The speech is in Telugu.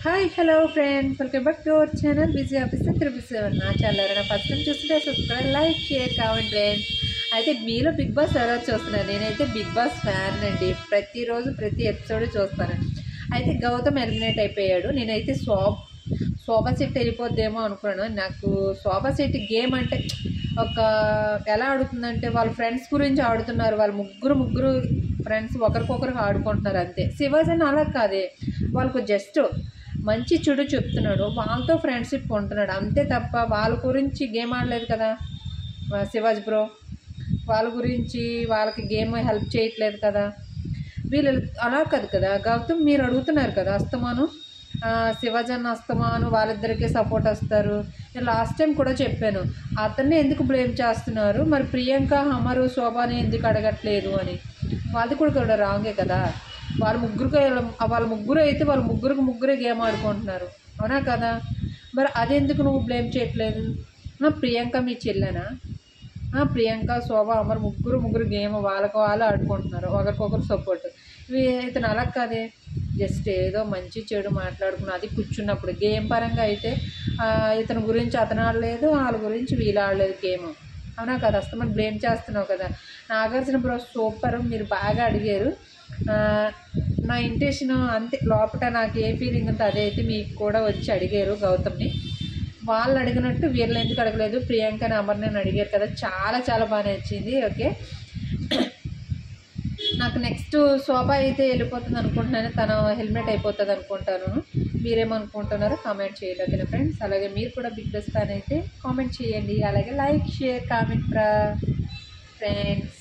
hi hello friends welcome back to our channel busy officer triple seven నా ఛానల్ ఎవరైనా ఫస్ట్ టైం చూస్తుంటే సబ్స్క్రైబ్ లైక్ షేర్ కావండి ఫ్రెండ్స్ అయితే మీలో బిగ్ బాస్ ఎవరో చూస్తున్నారు నేనైతే బిగ్ బాస్ ఫ్యాన్ అండి ప్రతిరోజు ప్రతి ఎపిసోడ్ చూస్తాను అయితే గౌతమ్ ఎలిమినేట్ అయిపోయాడు నేనైతే సోప్ సోఫా సెట్ వెళ్ళిపోద్దేమో అనుకున్నాను నాకు సోఫా సెట్ గేమ్ అంటే ఒక ఎలా ఆడుతుందంటే వాళ్ళ ఫ్రెండ్స్ గురించి ఆడుతున్నారు వాళ్ళ ముగ్గురు ముగ్గురు ఫ్రెండ్స్ ఒకరికొకరు ఆడుకుంటున్నారు అంతే శివాజన్ అలా కాదే వాళ్ళకు జస్ట్ మంచి చెడు చెప్తున్నాడు వాళ్ళతో ఫ్రెండ్షిప్ ఉంటున్నాడు అంతే తప్ప వాళ్ళ గురించి గేమ్ ఆడలేదు కదా ఆ, శివాజీ బ్రో వాళ్ళ గురించి వాళ్ళకి గేమ్ హెల్ప్ చేయట్లేదు కదా వీళ్ళు అలా కాదు కదా గౌతమ్ మీరు అడుగుతున్నారు కదా అస్తమాను ఆ, శివాజన్ అస్తమాను వాళ్ళిద్దరికీ సపోర్ట్ వస్తారు నేను లాస్ట్ టైం కూడా చెప్పాను అతన్ని ఎందుకు బ్లేమ్ చేస్తున్నారు మరి ప్రియాంక హమరు శోభాని ఎందుకు అడగట్లేదు అని వాళ్ళది కూడా కూడా రాంగే కదా వాళ్ళ ముగ్గురికి వాళ్ళ ముగ్గురు అయితే వాళ్ళ ముగ్గురికి ముగ్గురే గేమ్ ఆడుకుంటున్నారు అవునా కదా మరి అదెందుకు నువ్వు బ్లేమ్ చేయట్లేదు ఆ, ప్రియాంక మీ చెల్లెనా ఆ, ప్రియాంక శోభ అమర్ ముగ్గురు ముగ్గురు గేమ్ వాళ్ళకి వాళ్ళు ఆడుకుంటున్నారు ఒకరికొకరు సపోర్ట్ ఇవి ఇతను అలా కాదే జస్ట్ ఏదో మంచి చెడు మాట్లాడుకున్న అది కూర్చున్నప్పుడు గేమ్ పరంగా అయితే ఆ, ఇతని గురించి అతను ఆడలేదు వాళ్ళ గురించి వీళ్ళు ఆడలేదు గేమ్ అవునా కదా అస్తమని బ్లేమ్ చేస్తున్నావు కదా నాగార్జున బ్రో సూపర్ మీరు బాగా అడిగారు ఆ, నా ఇంటెన్షన్ అంతే లోపల నాకు ఏ ఫీలింగ్ ఉందో అదే అయితే మీకు కూడా వచ్చి అడిగారు గౌతమ్ని వాళ్ళు అడిగినట్టు వీళ్ళు ఎందుకు అడగలేదు ప్రియాంక అమర్ని అడిగారు కదా చాలా చాలా బాగా నచ్చింది ఓకే నాకు నెక్స్ట్ శోభ అయితే వెళ్ళిపోతుంది అనుకుంటున్నాను తన హెల్మెట్ అయిపోతుంది అనుకుంటాను మీరేమనుకుంటున్నారో కామెంట్ చేయండి ఓకేనా ఫ్రెండ్స్ అలాగే మీరు కూడా బిగ్ బాస్ ఫ్యాన్ అయితే కామెంట్ చేయండి అలాగే లైక్ షేర్ కామెంట్ ఫ్రెండ్స్